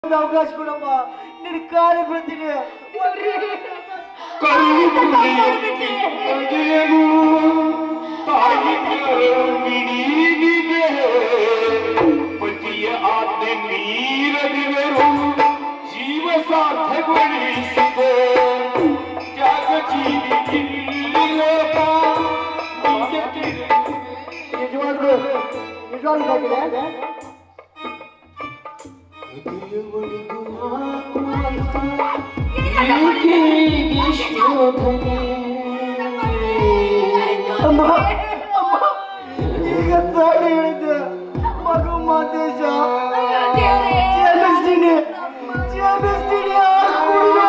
ಒಂದು ಅವಕಾಶ ಕೊಡಮ್ಮ ನಿನ್ ಕಾಲು ಬೀಳ್ತೀನಿ ಪತಿಯ ಆಜ್ಞೆ ಮೀರದಿವರು ಜೀವ ಸಾಧ್ಯಗೊಳಿಸಿದೆ ತ್ಯಾಗ ಜೀವಿ ಲೋಕ ನಿಜವಾಗ್ಲು ನಿಜವಾಗ್ಲು ಗೊತ್ತಿದೆ ಅಮ್ಮ ಅಮ್ಮ ಈಗ ತಾಳಿ ಹೇಳಿದ್ದೆ ಮಗು ಮಾತೇಶ ಕ್ಷಮಿಸ್ತೀನಿ ಕ್ಷಮಿಸ್ತೀನಿ ಆಸ್ಕುಡ್ಲ.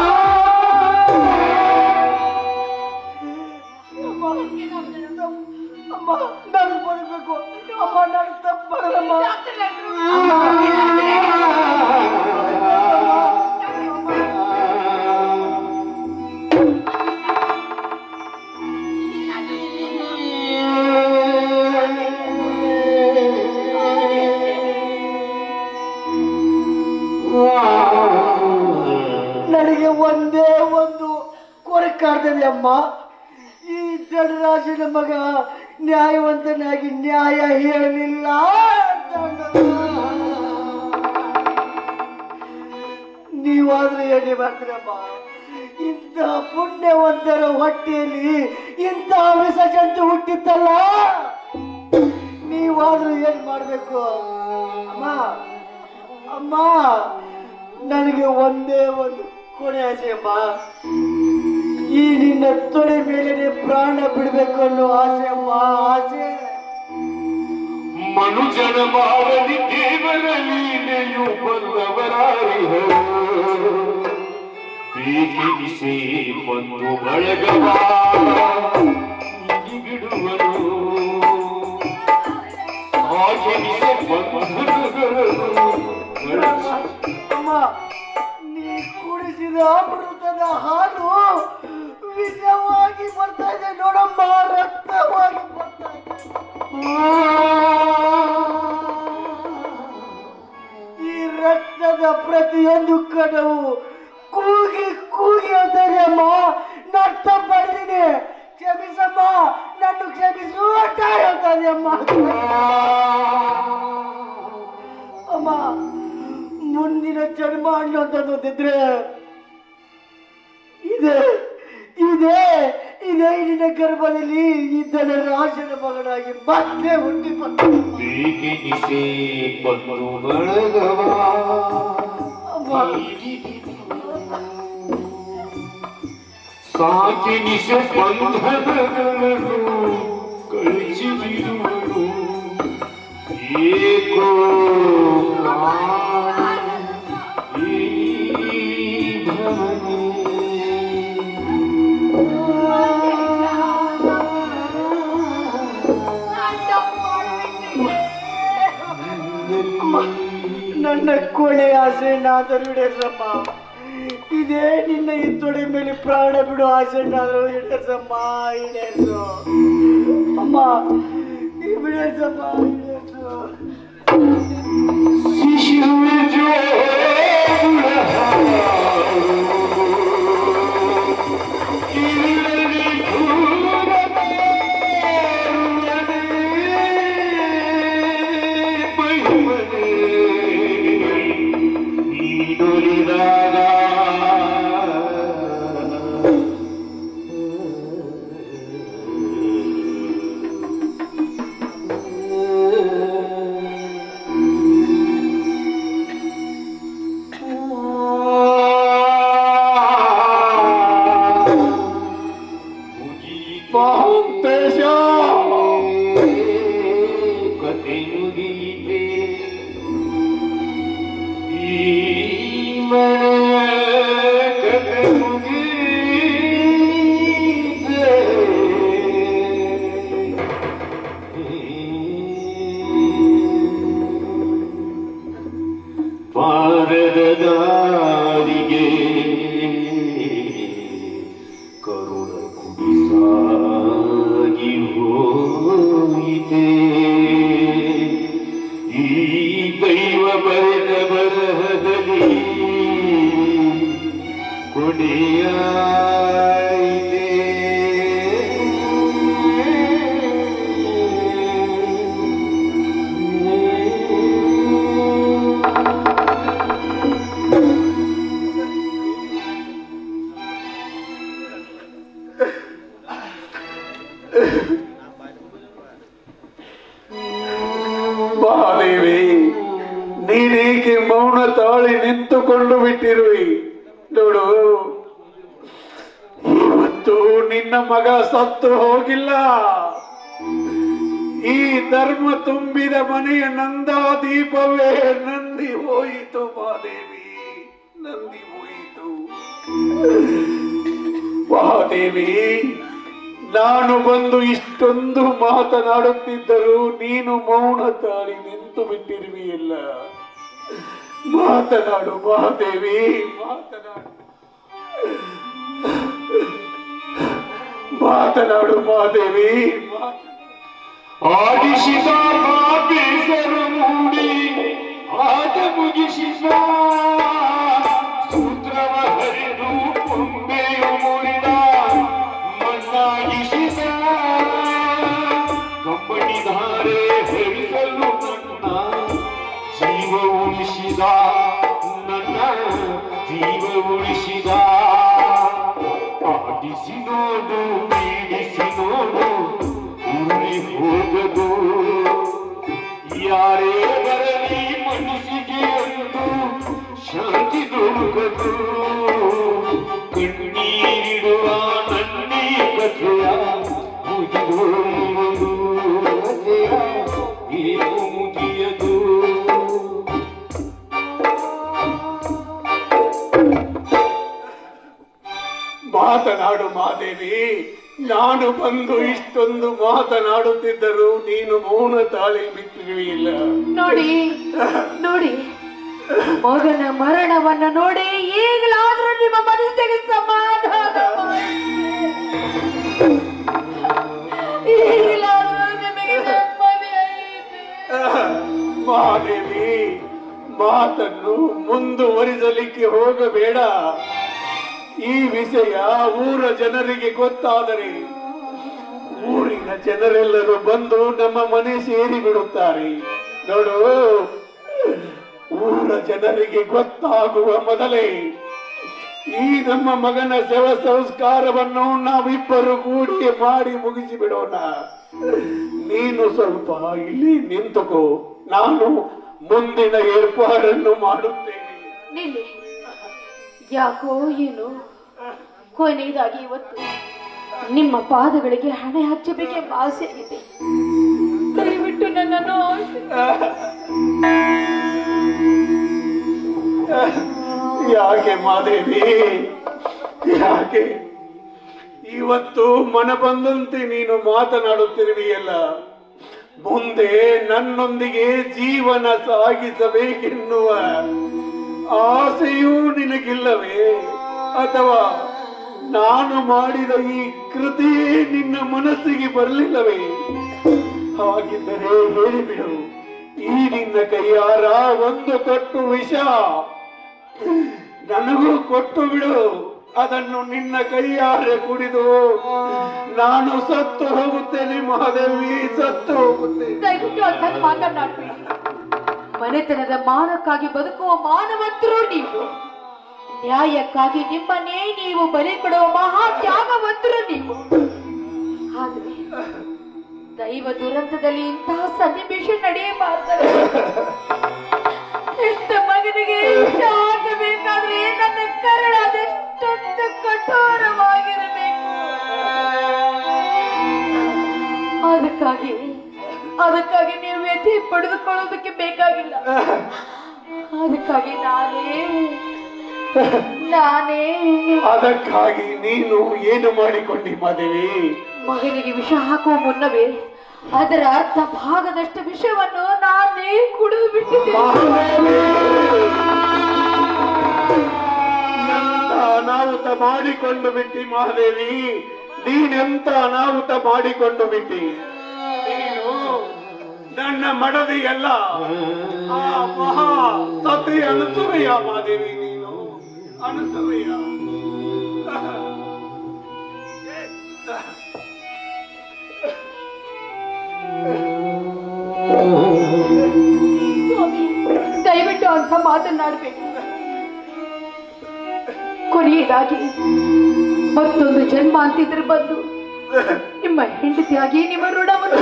ಅಮ್ಮ ಅಮ್ಮ ನಾನು ಬರಬೇಕು ಅಮ್ಮ ನಾನು ತಪ್ಪು ಮಾಡಲ್ಲಮ್ಮ ನನಗೆ ಒಂದೇ ಒಂದು ಕೊರೆ ಕಾಡ್ತದೆ ಅಮ್ಮ ಈ ಜಡರಾಶಿನ ಮಗ ನ್ಯಾಯವಂತನಾಗಿ ನ್ಯಾಯ ಹೇಳಲಿಲ್ಲ ನೀವಾದ್ರೂ ಹೇಳಿ ಮಾಡ್ತೀರಮ್ಮ ಇಂಥ ಪುಣ್ಯವಂತರ ಹೊಟ್ಟೆಯಲ್ಲಿ ಇಂಥ ವಿಷ ಜಂತು ಹುಟ್ಟಿತ್ತಲ್ಲ ನೀವಾದ್ರೂ ಏನ್ ಮಾಡ್ಬೇಕು ಅಮ್ಮ ಅಮ್ಮ ನನಗೆ ಒಂದೇ ಒಂದು ಕೊನೆ ಆಸೆ ಅಮ್ಮ ಈ ನಿನ್ನ ತೊಡೆ ಮೇಲೆ ಪ್ರಾಣ ಬಿಡ್ಬೇಕು ಅನ್ನೋ ಆಸೆ ಅಮ್ಮ ಆಸೆ ಮನುಜನ ಬಾಳಲಿ ದೇವರ ಲೀಲೆಯು ಬಂದವರಾರಿಹರು ಪ್ರೀತಿಸಿ ಬಂದು ಬಳಗವ ಬಿಡುವರು ಆಚರಿಸಿ ಬಂಧುಗಳನ್ನು ಅಮ್ಮ ನೀ ಕುಡಿಸಿದ ಅಮೃತದ ಹಾಲು ವಿಷವಾಗಿ ಬರ್ತಾ ಇದೆ ನೋಡಮ್ಮ ರಕ್ತವಾಗಿ ಬರ್ತಾ ಇದೆ ಈ ರಕ್ತದ ಪ್ರತಿಯೊಂದು ಕಣವು ಕೂಗಿ ಕೂಗಿ ಅಂತಾರೆ ಅಮ್ಮ ನಷ್ಟ ಪಡೆದಿನಿ ಕ್ಷಮಿಸಮ್ಮ ನನ್ನ ಕ್ಷಮಿಸು ಅಂತ ಹೇಳ್ತಾನೆ ಅಮ್ಮ ಅಮ್ಮ ಮುಂದಿನ ಜನ್ಮ ಅನ್ನೋಂಥದ್ದೊಂದಿದ್ರೆ ಇದೆ ಇದೆ ಇದೆ ನಿನ್ನ ಗರ್ಭದಲ್ಲಿ ಇದ್ದನ ರಾಜನ ಮಗನಾಗಿ ಮತ್ತೆ ಹುಟ್ಟಿ ಬಂದ ಪ್ರೀತಿಸಿ ಬಂದು ಬಳಗವ ಸಾಕಿನಿಸ ಬಂಧನಗಳನ್ನು ಕಳಿಸಿ ಬಿಡುವರು ಏಕೋ ಈ ಭವನೇ. ನನ್ನ ಕೊನೆ ಆಸೆನಾದರೂ ಈಡೇರ್ಸಮ್ಮ ಇದೇ ನಿನ್ನ ಈ ತೊಡೆ ಮೇಲೆ ಪ್ರಾಣ ಬಿಡು ಆಸೆನಾದರೂ ಈಡೇರ್ಸಮ್ಮ ಈಡೇರ್ಸು ಅಮ್ಮ ಈ ಬಿಡೇರ್ಸಮ್ಮ ಈಡೇರ್ಸು ಶಿಶುವೆ ಮಹಾಂತೇಶ ಕತೆ ಮುಗಿಯಿತೆ ಈ ಮನೆಯ ಕತೆ ಮುಗಿಯಿತೆ ಪಾರದ ದಾರಿಗೆ ಕರುಣ ಕುಡಿಸಾಗಿ ಹೋಯಿತೆ ಈ ದೈವ ಬರೆದ ಬರಹದಲ್ಲಿ ತಾಳಿ ನಿಂತುಕೊಂಡು ಬಿಟ್ಟಿರುವಿ ನೋಡು ಇವತ್ತು ನಿನ್ನ ಮಗ ಸತ್ತು ಹೋಗಿಲ್ಲ ಈ ಧರ್ಮ ತುಂಬಿದ ಮನೆಯ ನಂದಾ ದೀಪವೇ ನಂದಿ ಹೋಯಿತು ಮಾದೇವಿ ನಂದಿ ಹೋಯಿತು ಮಹಾದೇವಿ ನಾನು ಬಂದು ಇಷ್ಟೊಂದು ಮಾತನಾಡುತ್ತಿದ್ದರೂ ನೀನು ಮೌನ ತಾಳಿ ನಿಂತು ಬಿಟ್ಟಿರುವಿಯಲ್ಲ ಮಾತನಾಡು ಮಹಾದೇವಿ ಮಾತನಾಡು ಮಾತನಾಡು ಮಹಾದೇವಿ ಮಾತನಾಡು. ಆಡಿಸಿದ ಬೇಸರು ಮೂಡಿ ಆಟ ಮುಗಿಸಿದ ಸೂತ್ರವ ಹರಿದು ಕೊಂಬೆಯು ಮುರಿದ ಮಣ್ಣಾಗಿಸಿದ ಕಂಬಳಿಧಾರೆ ಹರಿಸಲು ನನ್ನ ಜೀವ ಉಳಿಸಿದ ನನ್ನ ಜೀವ ಉಳಿಸಿದ ಆಡಿಸಿ ನೋಡು ಬೀಳಿಸಿ ನೋಡು ಉರುಳಿ ಹೋಗದು ಯಾರೇ ಬರಲಿ ಮನಸ್ಸಿಗೆ ಒಂದು ಶಾಂತಿ ದೊರಕದು ಕಣ್ಣೀರಿಡುವ ನನ್ನಿ ಕಥೆಯ ಮುಗಿದೋಗುವುದು ಕಥೆಯ ಏನು ಮುಗಿಯದು ಮಾತನಾಡು ಮಾದೇವಿ ನಾನು ಬಂದು ಇಷ್ಟೊಂದು ಮಾತನಾಡುತ್ತಿದ್ದರೂ ನೀನು ಮೌನ ತಾಳಿ ಬಿಟ್ಟಿರುವಿಲ್ಲ ನೋಡಿ ನೋಡಿ ಮಗನ ಮರಣವನ್ನ ನೋಡಿ ಈಗಲಾದ್ರೂ ನಿಮ್ಮ ಮನಸ್ಸಿಗೆ ಸಮಾಧಾನ ಈಗಲಾದ್ರೂ ನಿಮಗೆ ನೆಮ್ಮದಿ ಆಯಿತು. ಮಹಾದೇವಿ ಮಾತನ್ನು ಮುಂದುವರಿಸಲಿಕ್ಕೆ ಹೋಗಬೇಡ ಈ ವಿಷಯ ಊರ ಜನರಿಗೆ ಗೊತ್ತಾದರೆ ಊರಿನ ಜನರೆಲ್ಲರೂ ಬಂದು ನಮ್ಮ ಮನೆ ಸೇರಿ ಬಿಡುತ್ತಾರೆ ನೋಡು ಊರ ಜನರಿಗೆ ಗೊತ್ತಾಗುವ ಮೊದಲೇ ಈ ನಮ್ಮ ಮಗನ ಶವ ಸಂಸ್ಕಾರವನ್ನು ನಾವಿಬ್ಬರು ಕೂಡಿ ಮಾಡಿ ಮುಗಿಸಿ ಬಿಡೋಣ ನೀನು ಸ್ವಲ್ಪ ಇಲ್ಲಿ ನಿಂತುಕೋ ನಾನು ಮುಂದಿನ ಏರ್ಪಾಡನ್ನು ಮಾಡುತ್ತೇನೆ ನಿಲ್ಲಿ ಯಾಕೋ ಏನು ಕೊನೆಯದಾಗಿ ಇವತ್ತು ನಿಮ್ಮ ಪಾದಗಳಿಗೆ ಹಣೆ ಹಚ್ಚಬೇಕೆಂಬ ಆಸೆ ಆಗಿದೆ ದಯವಿಟ್ಟು ನನ್ನನ್ನು ಯಾಕೆ ಮಾದೇವಿ ಯಾಕೆ ಇವತ್ತು ಮನ ಬಂದಂತೆ ನೀನು ಮಾತನಾಡುತ್ತಿರುವಿಯಲ್ಲ ಮುಂದೆ ನನ್ನೊಂದಿಗೆ ಜೀವನ ಸಾಗಿಸಬೇಕೆನ್ನುವ ಆಸೆಯೂ ನಿನಗಿಲ್ಲವೇ ಅಥವಾ ನಾನು ಮಾಡಿದ ಈ ಕೃತಿಯೇ ನಿನ್ನ ಮನಸ್ಸಿಗೆ ಬರಲಿಲ್ಲವೇ ಹಾಗಿದ್ದರೆ ಹೇಳಿಬಿಡು ಈ ನಿನ್ನ ಕೈಯಾರ ಒಂದು ಕಟ್ಟು ವಿಷ ನನಗೂ ಕೊಟ್ಟು ಬಿಡು ಅದನ್ನು ನಿನ್ನ ಕೈಯಾರೆ ಕುಡಿದು ನಾನು ಸತ್ತು ಹೋಗುತ್ತೇನೆ ಮಹಾದೇವಿ ಸತ್ತು ಹೋಗುತ್ತೇನೆ ದಯವಿಟ್ಟು ಅಂತ ಮಾತನಾಡಬೇಡಿ ಮನೆತನದ ಮಾನಕ್ಕಾಗಿ ಬದುಕುವ ಮಾನವಂತರು ನೀವು ನ್ಯಾಯಕ್ಕಾಗಿ ನಿಮ್ಮನ್ನೇ ನೀವು ಬಲಿ ಕೊಡುವ ಮಹಾ ತ್ಯಾಗವಂತರು ನೀವು ಆದ್ರೆ ದೈವ ದುರಂತದಲ್ಲಿ ಇಂತಹ ಸನ್ನಿವೇಶ ನಡೆಯಬಾರದು ಹೆತ್ತ ಮಗನಿಗೆ ಇಷ್ಟ ಆಗಬೇಕಾದ್ರೆ ನನ್ನ ಕರಳ ಅದೆಷ್ಟೊಂದು ಕಠೋರವಾಗಿರಬೇಕು ಅದಕ್ಕಾಗಿ ಅದಕ್ಕಾಗಿ ನೀವು ವ್ಯಥೆ ಪಡೆದುಕೊಳ್ಳೋದಕ್ಕೆ ಬೇಕಾಗಿಲ್ಲ ಅದಕ್ಕಾಗಿ ನಾನೇ ನಾನೇ ಅದಕ್ಕಾಗಿ ನೀನು ಏನು ಮಾಡಿಕೊಂಡಿ ಮಾದೇವಿ ಮಗನಿಗೆ ವಿಷ ಹಾಕುವ ಮುನ್ನವೇ ಅದರ ಅರ್ಧ ಭಾಗದಷ್ಟು ವಿಷವನ್ನು ನಾನೇ ಕುಡಿದು ಬಿಟ್ಟಿದ್ದೆ ಎಂತ ಅನಾಹುತ ಮಾಡಿಕೊಂಡು ಬಿಟ್ಟಿ ಮಹಾದೇವಿ ನೀನೆಂತ ಅನಾಹುತ ಮಾಡಿಕೊಂಡು ಬಿಟ್ಟಿ ನೀನು ನನ್ನ ಮಡದಿಯಲ್ಲ ಆ ಮಹಾ ಸತಿ ಅನುಸೂಯ ಮಾದೇವಿ ನೀನು ಅನುಸೂಯ ಸ್ವಾಮಿ ದಯವಿಟ್ಟು ಅಂತ ಮಾತನಾಡಬೇಕು ಕೊನೆಯದಾಗಿ ಮತ್ತೊಂದು ಜನ್ಮ ಅಂತಿದ್ರೆ ಬಂದು ನಿಮ್ಮ ಹೆಂಡತಿಯಾಗಿ ನಿಮ್ಮ ಋಣವನ್ನು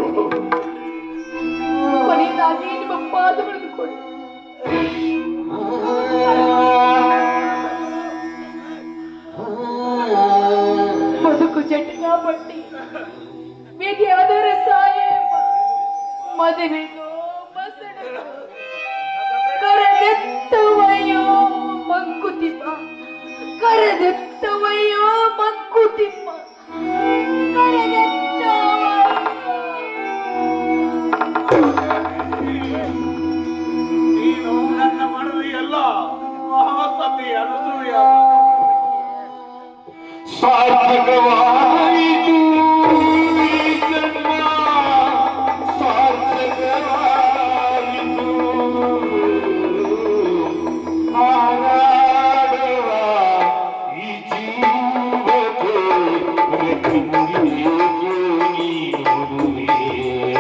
ತೀರಿಸುತ್ತೇನೆ. ಕೊನೆಯದಾಗಿ ನಿಮ್ಮ ಪಾದಗಳನ್ನು ಕೊಡಿ ವೇಳಾಪಟ್ಟಿ ವಿಧಿ ಅದರ ಸಾಯೇಬ ಮದುವೆಗೋ ಮಸಣಗೋ ಕರೆದೆತ್ತವಯ್ಯೋ ಮಂಕುತಿಮ್ಮ ಕರೆದೆತ್ತವಯ್ಯೋ ಮಂಕುತಿಮ್ಮ ನೀನು ನನ್ನ ಮನವಿಯಲ್ಲ ಮಹಾಸತಿ ಅನುಸೂಯ ಸಾರ್ಥಕವಾಯಿತು ಈ ಜನ್ಮ ಸಾರ್ಥಕವಾಯಿತು ಹಾರಾಡುವ ಈ ಜೀವಕ್ಕೆ ಮೃತ್ಯುಂಜಯ ನೀಡುವೆ